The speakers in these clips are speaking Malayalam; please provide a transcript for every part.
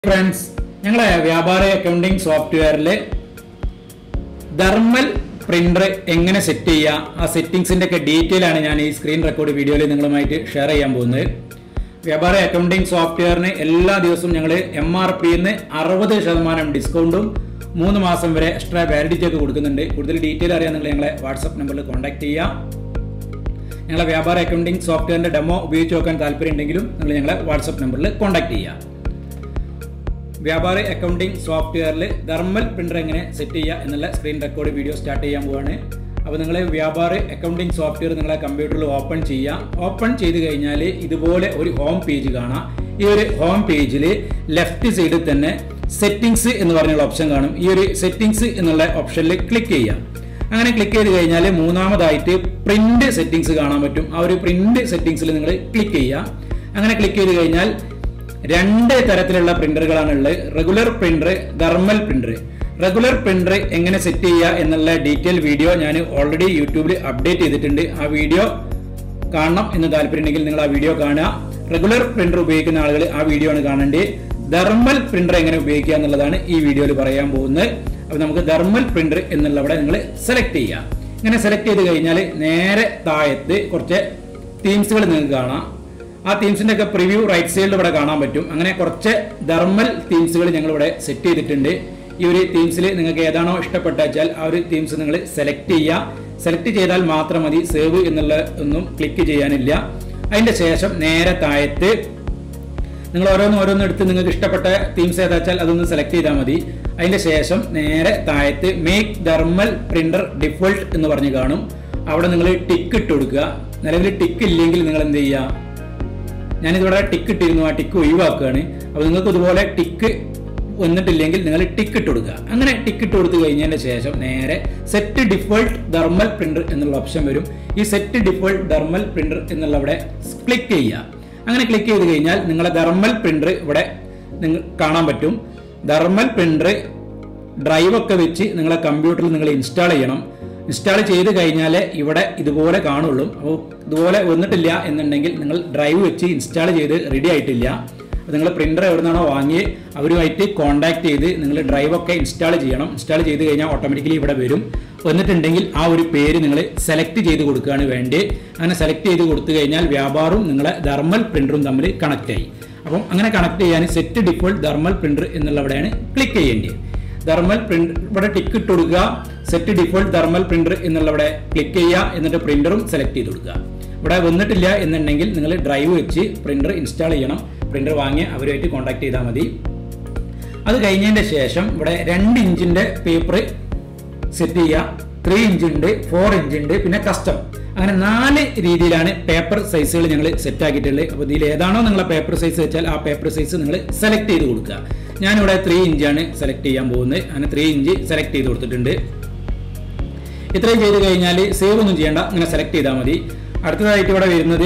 ഫ്രണ്ട്സ് ഞങ്ങളെ വ്യാപാര അക്കൗണ്ടിംഗ് സോഫ്റ്റ്വെയറിൽ ധർമ്മൽ പ്രിന്റർ എങ്ങനെ സെറ്റ് ചെയ്യുക ആ സെറ്റിംഗ്സിന്റെ ഒക്കെ ഡീറ്റെയിൽ ആണ് ഞാൻ ഈ സ്ക്രീൻ റെക്കോർഡ് വീഡിയോയിൽ നിങ്ങളുമായിട്ട് ഷെയർ ചെയ്യാൻ പോകുന്നത് വ്യാപാര അക്കൗണ്ടിംഗ് സോഫ്റ്റ്വെയറിന് എല്ലാ ദിവസവും ഞങ്ങൾ എം ആർ പിന്ന് അറുപത് ശതമാനം ഡിസ്കൗണ്ടും മൂന്ന് മാസം വരെ എക്സ്ട്രാ വാലിഡിറ്റി ഒക്കെ കൊടുക്കുന്നുണ്ട് കൂടുതൽ ഡീറ്റെയിൽ അറിയാൻ നിങ്ങൾ ഞങ്ങളെ വാട്സപ്പ് നമ്പറിൽ കോൺടാക്ട് ചെയ്യുക ഞങ്ങളെ വ്യാപാര അക്കൗണ്ടിംഗ് സോഫ്റ്റ്വെയറിന്റെ ഡെമോ ഉപയോഗിച്ച് നോക്കാൻ താല്പര്യം ഉണ്ടെങ്കിലും നിങ്ങൾ ഞങ്ങളെ വാട്സപ്പ് നമ്പറിൽ കോൺടാക്ട് ചെയ്യുക വ്യാപാര അക്കൗണ്ടിംഗ് സോഫ്റ്റ്വെയറിൽ ധർമ്മൽ പ്രിന്റർ എങ്ങനെ സെറ്റ് ചെയ്യുക എന്നുള്ള സ്ക്രീൻ റെക്കോർഡ് വീഡിയോ സ്റ്റാർട്ട് ചെയ്യാൻ പോവാണ് അപ്പോൾ നിങ്ങൾ വ്യാപാര അക്കൗണ്ടിംഗ് സോഫ്റ്റ്വെയർ നിങ്ങളെ കമ്പ്യൂട്ടറിൽ ഓപ്പൺ ചെയ്യുക ഓപ്പൺ ചെയ്ത് കഴിഞ്ഞാൽ ഇതുപോലെ ഒരു ഹോം പേജ് കാണാം ഈ ഒരു ഹോം പേജിൽ ലെഫ്റ്റ് സൈഡിൽ തന്നെ സെറ്റിംഗ്സ് എന്ന് പറഞ്ഞുള്ള ഓപ്ഷൻ കാണും ഈ ഒരു സെറ്റിംഗ്സ് എന്നുള്ള ഓപ്ഷനിൽ ക്ലിക്ക് ചെയ്യാം അങ്ങനെ ക്ലിക്ക് ചെയ്ത് കഴിഞ്ഞാൽ മൂന്നാമതായിട്ട് പ്രിന്റ് സെറ്റിംഗ്സ് കാണാൻ പറ്റും ആ ഒരു പ്രിന്റ് സെറ്റിംഗ്സിൽ നിങ്ങൾ ക്ലിക്ക് ചെയ്യുക അങ്ങനെ ക്ലിക്ക് ചെയ്ത് കഴിഞ്ഞാൽ രണ്ട് തരത്തിലുള്ള പ്രിന്ററുകളാണ് ഉള്ളത് regular printer thermal printer regular printer എങ്ങനെ സെറ്റ് ചെയ്യുക എന്നുള്ള ഡീറ്റെയിൽ വീഡിയോ ഞാൻ ഓൾറെഡി യൂട്യൂബിൽ അപ്ഡേറ്റ് ചെയ്തിട്ടുണ്ട് ആ വീഡിയോ കാണണം എന്ന് താല്പര്യമുണ്ടെങ്കിൽ നിങ്ങൾ ആ വീഡിയോ കാണുക റെഗുലർ പ്രിന്റർ ഉപയോഗിക്കുന്ന ആളുകൾ ആ വീഡിയോ ആണ് കാണേണ്ടത് ധർമ്മൽ പ്രിന്റർ എങ്ങനെ ഉപയോഗിക്കുക എന്നുള്ളതാണ് ഈ വീഡിയോയിൽ പറയാൻ പോകുന്നത് അപ്പോൾ നമുക്ക് ധർമ്മൽ പ്രിന്റർ എന്നുള്ളവിടെ നിങ്ങൾ സെലക്ട് ചെയ്യുക ഇങ്ങനെ സെലക്ട് ചെയ്ത് കഴിഞ്ഞാൽ നേരെ താഴത്ത് കുറച്ച് തീംസുകൾ നിങ്ങൾക്ക് കാണാം ആ തീംസിന്റെ ഒക്കെ പ്രിവ്യൂ റൈറ്റ് സൈഡിൽ ഇവിടെ കാണാൻ പറ്റും അങ്ങനെ കുറച്ച് ധർമ്മൽ തീംസുകൾ ഞങ്ങൾ ഇവിടെ സെറ്റ് ചെയ്തിട്ടുണ്ട് ഈ ഒരു തീംസിൽ നിങ്ങൾക്ക് ഏതാണോ ഇഷ്ടപ്പെട്ട വെച്ചാൽ ആ ഒരു തീംസ് നിങ്ങൾ സെലക്ട് ചെയ്യുക സെലക്ട് ചെയ്താൽ മാത്രം മതി സേവ് എന്നുള്ള ഒന്നും ക്ലിക്ക് ചെയ്യാനില്ല അതിന്റെ ശേഷം നേരെ താഴത്ത് നിങ്ങൾ ഓരോന്ന് ഓരോന്ന് എടുത്ത് നിങ്ങൾക്ക് ഇഷ്ടപ്പെട്ട തീംസ് ഏതാ വെച്ചാൽ അതൊന്ന് സെലക്ട് ചെയ്താൽ മതി അതിന്റെ ശേഷം നേരെ താഴത്ത് മേക്ക് ധർമ്മൽ പ്രിന്റർ ഡിഫോൾട്ട് എന്ന് പറഞ്ഞ് കാണും അവിടെ നിങ്ങൾ ടിക്ക് ഇട്ട് കൊടുക്കുക നിലവിൽ ടിക്ക് ഇല്ലെങ്കിൽ നിങ്ങൾ എന്ത് ചെയ്യുക ഞാനിതിവിടെ ടിക്ക് ഇട്ടിരുന്നു ആ ടിക്ക് ഒഴിവാക്കുകയാണ് അപ്പോൾ നിങ്ങൾക്ക് ഇതുപോലെ ടിക്ക് വന്നിട്ടില്ലെങ്കിൽ നിങ്ങൾ ടിക്ക് ഇട്ട് കൊടുക്കുക അങ്ങനെ ടിക്ക് ഇട്ട് കൊടുത്തു കഴിഞ്ഞതിന് ശേഷം നേരെ സെറ്റ് ഡിഫോൾട്ട് ധർമ്മൽ പ്രിന്റർ എന്നുള്ള ഓപ്ഷൻ വരും ഈ സെറ്റ് ഡിഫോൾട്ട് ധർമ്മൽ പ്രിന്റർ എന്നുള്ള അവിടെ ക്ലിക്ക് ചെയ്യുക അങ്ങനെ ക്ലിക്ക് ചെയ്ത് കഴിഞ്ഞാൽ നിങ്ങളെ ധർമ്മൽ പ്രിന്റർ ഇവിടെ നിങ്ങൾ കാണാൻ പറ്റും ധർമ്മൽ പ്രിന്റർ ഡ്രൈവ് ഒക്കെ വെച്ച് നിങ്ങളെ കമ്പ്യൂട്ടറിൽ നിങ്ങൾ ഇൻസ്റ്റാൾ ചെയ്യണം ഇൻസ്റ്റാൾ ചെയ്ത് കഴിഞ്ഞാൽ ഇവിടെ ഇതുപോലെ കാണുള്ളൂ അപ്പോൾ ഇതുപോലെ വന്നിട്ടില്ല എന്നുണ്ടെങ്കിൽ നിങ്ങൾ ഡ്രൈവ് വെച്ച് ഇൻസ്റ്റാൾ ചെയ്ത് റെഡി ആയിട്ടില്ല അപ്പോൾ നിങ്ങൾ പ്രിൻ്റർ എവിടെ നിന്നാണോ വാങ്ങി അവരുമായിട്ട് കോൺടാക്ട് ചെയ്ത് നിങ്ങൾ ഡ്രൈവ് ഒക്കെ ഇൻസ്റ്റാൾ ചെയ്യണം ഇൻസ്റ്റാൾ ചെയ്ത് കഴിഞ്ഞാൽ ഓട്ടോമാറ്റിക്കലി ഇവിടെ വരും വന്നിട്ടുണ്ടെങ്കിൽ ആ ഒരു പേര് നിങ്ങൾ സെലക്ട് ചെയ്ത് കൊടുക്കുകയാണ് വേണ്ടി അങ്ങനെ സെലക്ട് ചെയ്ത് കൊടുത്തു കഴിഞ്ഞാൽ വ്യാപാരവും നിങ്ങളെ ധർമ്മൽ പ്രിൻ്ററും തമ്മിൽ കണക്ട് ആയി അപ്പം അങ്ങനെ കണക്ട് ചെയ്യാൻ സെറ്റ് ഡിഫോൾട്ട് ധർമ്മൽ പ്രിൻ്റർ എന്നുള്ളവിടെയാണ് ക്ലിക്ക് ചെയ്യേണ്ടത് ധർമ്മൽ പ്രിന്റ് ഇവിടെ ടിക്ക് ഇട്ട് കൊടുക്കുക സെറ്റ് ഡിഫോൾട്ട് ധർമ്മൽ പ്രിന്റർ എന്നുള്ളവിടെ ക്ലിക്ക് ചെയ്യുക എന്നിട്ട് പ്രിന്ററും സെലക്ട് ചെയ്ത് കൊടുക്കുക ഇവിടെ വന്നിട്ടില്ല എന്നുണ്ടെങ്കിൽ നിങ്ങൾ ഡ്രൈവ് വെച്ച് പ്രിന്റർ ഇൻസ്റ്റാൾ ചെയ്യണം പ്രിന്റർ വാങ്ങി അവരുമായിട്ട് കോൺടാക്ട് ചെയ്താൽ മതി അത് കഴിഞ്ഞതിന്റെ ശേഷം ഇവിടെ രണ്ട് ഇഞ്ചിന്റെ പേപ്പർ സെറ്റ് ചെയ്യുക ത്രീ ഇഞ്ച് ഉണ്ട് ഫോർ ഇഞ്ച് ഉണ്ട് പിന്നെ കസ്റ്റം അങ്ങനെ നാല് രീതിയിലാണ് പേപ്പർ സൈസുകൾ ഞങ്ങൾ സെറ്റ് ആക്കിയിട്ടുള്ളത് അപ്പോൾ ഇതിൽ ഏതാണോ നിങ്ങളെ പേപ്പർ സൈസ് വെച്ചാൽ ആ പേപ്പർ സൈസ് നിങ്ങൾ സെലക്ട് ചെയ്ത് കൊടുക്കുക ഞാനിവിടെ ത്രീ ഇഞ്ചാണ് സെലക്ട് ചെയ്യാൻ പോകുന്നത് അങ്ങനെ ത്രീ ഇഞ്ച് സെലക്ട് ചെയ്ത് കൊടുത്തിട്ടുണ്ട് ഇത്രയും ചെയ്ത് കഴിഞ്ഞാൽ സേവ് ഒന്നും ചെയ്യേണ്ട ഇങ്ങനെ സെലക്ട് ചെയ്താൽ മതി അടുത്തതായിട്ട് ഇവിടെ വരുന്നത്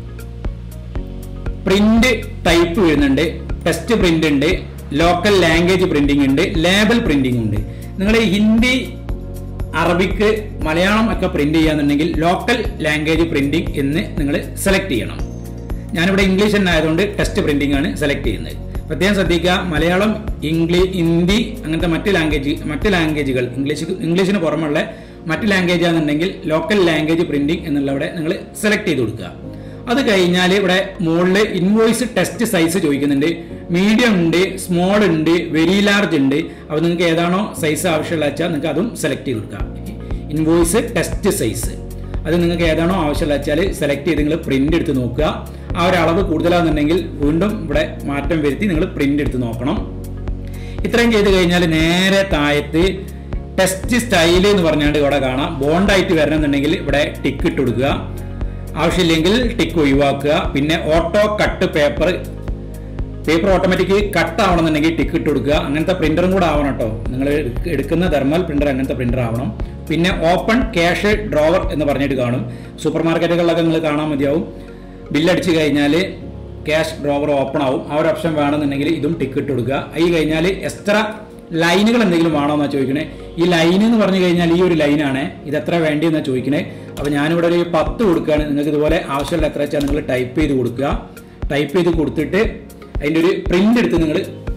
പ്രിന്റ് ടൈപ്പ് വരുന്നുണ്ട് ടെസ്റ്റ് പ്രിന്റ് ഉണ്ട് ലോക്കൽ ലാംഗ്വേജ് പ്രിന്റിംഗ് ഉണ്ട് ലേബൽ പ്രിന്റിംഗ് ഉണ്ട് നിങ്ങൾ ഹിന്ദി അറബിക്ക് മലയാളം ഒക്കെ പ്രിന്റ് ചെയ്യാന്നുണ്ടെങ്കിൽ ലോക്കൽ ലാംഗ്വേജ് പ്രിന്റിംഗ് എന്ന് നിങ്ങൾ സെലക്ട് ചെയ്യണം ഞാനിവിടെ ഇംഗ്ലീഷ് തന്നെ ആയതുകൊണ്ട് ടെസ്റ്റ് പ്രിന്റിംഗ് ആണ് സെലക്ട് ചെയ്യുന്നത് പ്രത്യേകം ശ്രദ്ധിക്കുക മലയാളം ഇംഗ്ലീഷ് ഹിന്ദി അങ്ങനത്തെ മറ്റ് ലാംഗ്വേജ് മറ്റ് ലാംഗ്വേജുകൾ ഇംഗ്ലീഷ് ഇംഗ്ലീഷിന് പുറമുള്ള മറ്റ് ലാംഗ്വേജ് ആണെന്നുണ്ടെങ്കിൽ ലോക്കൽ ലാംഗ്വേജ് പ്രിന്റിംഗ് എന്നുള്ളവിടെ നിങ്ങൾ സെലക്ട് ചെയ്ത് കൊടുക്കുക അത് കഴിഞ്ഞാൽ ഇവിടെ മുകളിൽ ഇൻവോയ്സ് ടെസ്റ്റ് സൈസ് ചോദിക്കുന്നുണ്ട് മീഡിയം ഉണ്ട് സ്മോൾ ഉണ്ട് വെരി ലാർജ് ഉണ്ട് അപ്പോൾ നിങ്ങൾക്ക് ഏതാണോ സൈസ് ആവശ്യമുള്ള വെച്ചാൽ നിങ്ങൾക്ക് അതും സെലക്ട് ചെയ്ത് കൊടുക്കാം ഇൻവോയ്സ് ടെസ്റ്റ് സൈസ് അത് നിങ്ങൾക്ക് ഏതാണോ ആവശ്യമുള്ള വെച്ചാൽ സെലക്ട് ചെയ്ത് നിങ്ങൾ പ്രിന്റ് എടുത്ത് നോക്കുക ആ ഒരു അളവ് കൂടുതലാണെന്നുണ്ടെങ്കിൽ വീണ്ടും ഇവിടെ മാറ്റം വരുത്തി നിങ്ങൾ പ്രിന്റ് എടുത്ത് നോക്കണം ഇത്രയും ചെയ്ത് കഴിഞ്ഞാൽ നേരെ താഴത്ത് ടെസ്റ്റ് സ്റ്റൈൽ എന്ന് പറഞ്ഞാണ്ട് ഇവിടെ കാണാം ബോണ്ടായിട്ട് വരണമെന്നുണ്ടെങ്കിൽ ഇവിടെ ടിക്ക് ഇട്ട് കൊടുക്കുക ആവശ്യമില്ലെങ്കിൽ ടിക്ക് ഒഴിവാക്കുക പിന്നെ auto cut paper paper automatic cut ആവണമെന്നുണ്ടെങ്കിൽ ടിക്ക് ഇട്ട് കൊടുക്കുക അങ്ങനത്തെ പ്രിന്ററും കൂടെ ആവണം കേട്ടോ നിങ്ങൾ എടുക്കുന്ന തെർമൽ പ്രിന്റർ അങ്ങനത്തെ പ്രിന്റർ ആവണം പിന്നെ ഓപ്പൺ ക്യാഷ് ഡ്രോവർ എന്ന് പറഞ്ഞിട്ട് കാണും സൂപ്പർ മാർക്കറ്റുകളിലൊക്കെ നിങ്ങൾ കാണാൻ മതിയാവും ബില്ലടിച്ച് കഴിഞ്ഞാൽ ക്യാഷ് ഡ്രോവർ ഓപ്പൺ ആവും ആ ഒരു ഓപ്ഷൻ വേണമെന്നുണ്ടെങ്കിൽ ഇതും ടിക്ക് ഇട്ട് കൊടുക്കുക ഈ കഴിഞ്ഞാൽ എക്സ്ട്രാ ലൈനുകൾ എന്തെങ്കിലും വേണോ എന്നാണ് ചോദിക്കണേ ഈ ലൈൻ എന്ന് പറഞ്ഞു കഴിഞ്ഞാൽ ഈ ഒരു ലൈനാണ് ഇത് എത്ര വേണ്ടിയെന്നാണ് ചോദിക്കണേ അപ്പോൾ ഞാനിവിടെ ഒരു പത്ത് കൊടുക്കുകയാണ് നിങ്ങൾക്ക് ഇതുപോലെ ആവശ്യമുള്ള എത്ര വെച്ചാൽ നിങ്ങൾ ടൈപ്പ് ചെയ്ത് കൊടുക്കുക ടൈപ്പ് ചെയ്ത് കൊടുത്തിട്ട് അതിൻ്റെ ഒരു പ്രിന്റ് എടുത്ത് നിങ്ങൾ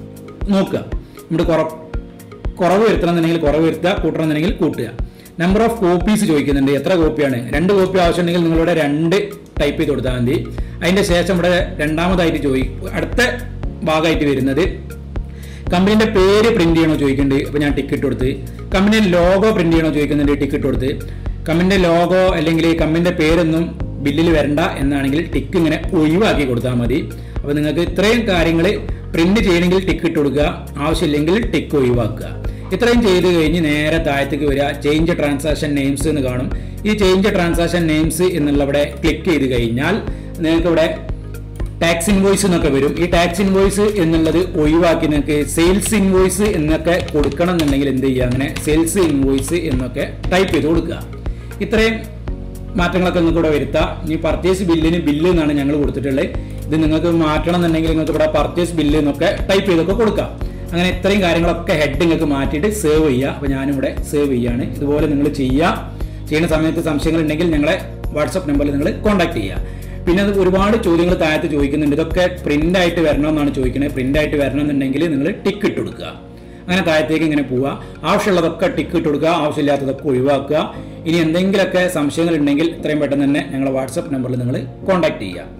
നോക്കുക ഇവിടെ കുറ കുറവ് വരുത്തണമെന്നുണ്ടെങ്കിൽ കുറവ് വരുത്തുക കൂട്ടണമെന്നുണ്ടെങ്കിൽ കൂട്ടുക നമ്പർ ഓഫ് കോപ്പീസ് ചോദിക്കുന്നുണ്ട് എത്ര കോപ്പിയാണ് രണ്ട് കോപ്പി ആവശ്യമുണ്ടെങ്കിൽ നിങ്ങളിവിടെ രണ്ട് ടൈപ്പ് ചെയ്ത് കൊടുത്താൽ മതി അതിന്റെ ശേഷം ഇവിടെ രണ്ടാമതായിട്ട് ചോദി അടുത്ത ഭാഗമായിട്ട് വരുന്നത് കമ്പനീന്റെ പേര് പ്രിന്റ് ചെയ്യണോ ചോദിക്കുന്നുണ്ട് അപ്പൊ ഞാൻ ടിക്കറ്റ് കൊടുത്ത് കമ്പനിയുടെ ലോഗോ പ്രിന്റ് ചെയ്യണോ ചോദിക്കുന്നുണ്ട് ടിക്കറ്റ് കൊടുത്ത് കമ്പനിന്റെ ലോഗോ അല്ലെങ്കിൽ കമ്പനിന്റെ പേരൊന്നും ബില്ലിൽ വരണ്ട എന്നാണെങ്കിൽ ടിക്ക് ഇങ്ങനെ ഒഴിവാക്കി കൊടുത്താൽ മതി അപ്പൊ നിങ്ങൾക്ക് ഇത്രയും കാര്യങ്ങൾ പ്രിന്റ് ചെയ്യണമെങ്കിൽ ടിക്കറ്റ് കൊടുക്കുക ആവശ്യമില്ലെങ്കിൽ ടിക്ക് ഒഴിവാക്കുക ഇത്രയും ചെയ്ത് കഴിഞ്ഞ് നേരെ താഴത്തേക്ക് വരിക ചേഞ്ച് ട്രാൻസാക്ഷൻ നെയിംസ് എന്ന് കാണും ഈ ചേഞ്ച് ട്രാൻസാക്ഷൻ നെയിംസ് എന്നുള്ള ഇവിടെ ക്ലിക്ക് ചെയ്ത് കഴിഞ്ഞാൽ നിങ്ങൾക്ക് ഇവിടെ ടാക്സ് ഇൻവോയ്സ് എന്നൊക്കെ വരും ഈ ടാക്സ് ഇൻവോയ്സ് എന്നുള്ളത് ഒഴിവാക്കി നിങ്ങൾക്ക് സെയിൽസ് ഇൻവോയ്സ് എന്നൊക്കെ കൊടുക്കണം എന്നുണ്ടെങ്കിൽ എന്ത് ചെയ്യുക അങ്ങനെ സെയിൽസ് ഇൻവോയ്സ് എന്നൊക്കെ ടൈപ്പ് ചെയ്ത് കൊടുക്കുക ഇത്രയും മാറ്റങ്ങളൊക്കെ നിങ്ങൾക്ക് ഇവിടെ വരുത്താം ഇനി പർച്ചേസ് ബില്ലിന് ബില്ല് എന്നാണ് ഞങ്ങൾ കൊടുത്തിട്ടുള്ളത് ഇത് നിങ്ങൾക്ക് മാറ്റണം എന്നുണ്ടെങ്കിൽ നിങ്ങൾക്ക് ഇവിടെ പർച്ചേസ് ബില്ല് എന്നൊക്കെ ടൈപ്പ് ചെയ്തൊക്കെ കൊടുക്കാം അങ്ങനെ ഇത്രയും കാര്യങ്ങളൊക്കെ ഹെഡ് നിങ്ങൾക്ക് മാറ്റിയിട്ട് സേവ് ചെയ്യുക അപ്പോൾ ഞാനിവിടെ സേവ് ചെയ്യാണ് ഇതുപോലെ നിങ്ങൾ ചെയ്യുക ചെയ്യുന്ന സമയത്ത് സംശയങ്ങൾ ഉണ്ടെങ്കിൽ ഞങ്ങളെ വാട്സപ്പ് നമ്പറിൽ നിങ്ങൾ കോൺടാക്ട് ചെയ്യുക പിന്നെ അത് ഒരുപാട് ചോദ്യങ്ങൾ താഴത്ത് ചോദിക്കുന്നുണ്ട് ഇതൊക്കെ പ്രിന്റ് ആയിട്ട് വരണമെന്നാണ് ചോദിക്കുന്നത് പ്രിന്റ് ആയിട്ട് വരണം എന്നുണ്ടെങ്കിൽ നിങ്ങൾ ടിക്ക് ഇട്ട് കൊടുക്കുക അങ്ങനെ താഴത്തേക്ക് ഇങ്ങനെ പോവുക ആവശ്യമുള്ളതൊക്കെ ടിക്ക് ഇട്ട് കൊടുക്കുക ആവശ്യമില്ലാത്തതൊക്കെ ഒഴിവാക്കുക ഇനി എന്തെങ്കിലുമൊക്കെ സംശയങ്ങൾ ഉണ്ടെങ്കിൽ ഇത്രയും പെട്ടെന്ന് തന്നെ ഞങ്ങളെ വാട്സപ്പ് നമ്പറിൽ നിങ്ങൾ കോൺടാക്ട് ചെയ്യുക